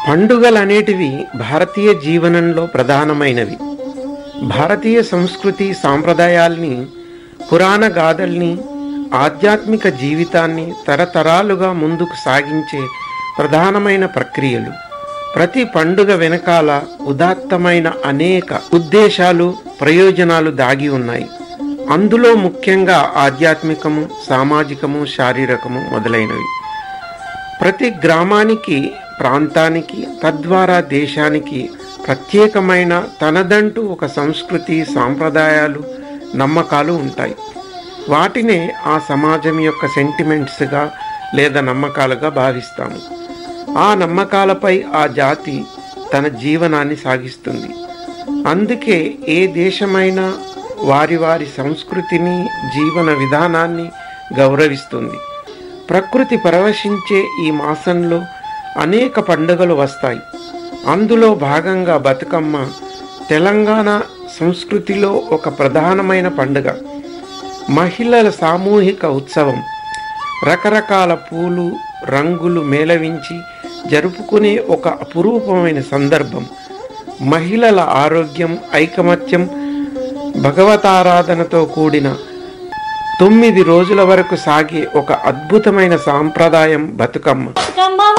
పండుగలనేటివి భారతీయ జీవనంలో ప్రధానమైనవి భారతీయ సంస్కృతి సాంప్రదాయాల్ని పురాణ గాథల్ని ఆధ్యాత్మిక జీవితాన్ని తరతరాలుగా ముందుకు సాగించే ప్రధానమైన ప్రక్రియలు ప్రతి పండుగ వెనకాల ఉదాత్తమైన అనేక ఉద్దేశాలు ప్రయోజనాలు దాగి ఉన్నాయి అందులో ముఖ్యంగా ఆధ్యాత్మికము సామాజికము శారీరకము మొదలైనవి ప్రతి గ్రామానికి ప్రాంతానికి తద్వారా దేశానికి ప్రత్యేకమైన తనదంటూ ఒక సంస్కృతి సాంప్రదాయాలు నమ్మకాలు ఉంటాయి వాటినే ఆ సమాజం యొక్క సెంటిమెంట్స్గా లేదా నమ్మకాలుగా భావిస్తాము ఆ నమ్మకాలపై ఆ జాతి తన జీవనాన్ని సాగిస్తుంది అందుకే ఏ దేశమైనా వారి వారి సంస్కృతిని జీవన విధానాన్ని గౌరవిస్తుంది ప్రకృతి పరవశించే ఈ మాసంలో అనేక పండుగలు వస్తాయి అందులో భాగంగా బతుకమ్మ తెలంగాణ సంస్కృతిలో ఒక ప్రధానమైన పండుగ మహిళల సామూహిక ఉత్సవం రకరకాల పూలు రంగులు మేళవించి జరుపుకునే ఒక అపురూపమైన సందర్భం మహిళల ఆరోగ్యం ఐకమత్యం భగవతారాధనతో కూడిన తొమ్మిది రోజుల వరకు సాగే ఒక అద్భుతమైన సాంప్రదాయం బతుకమ్మ బతుకమ్మ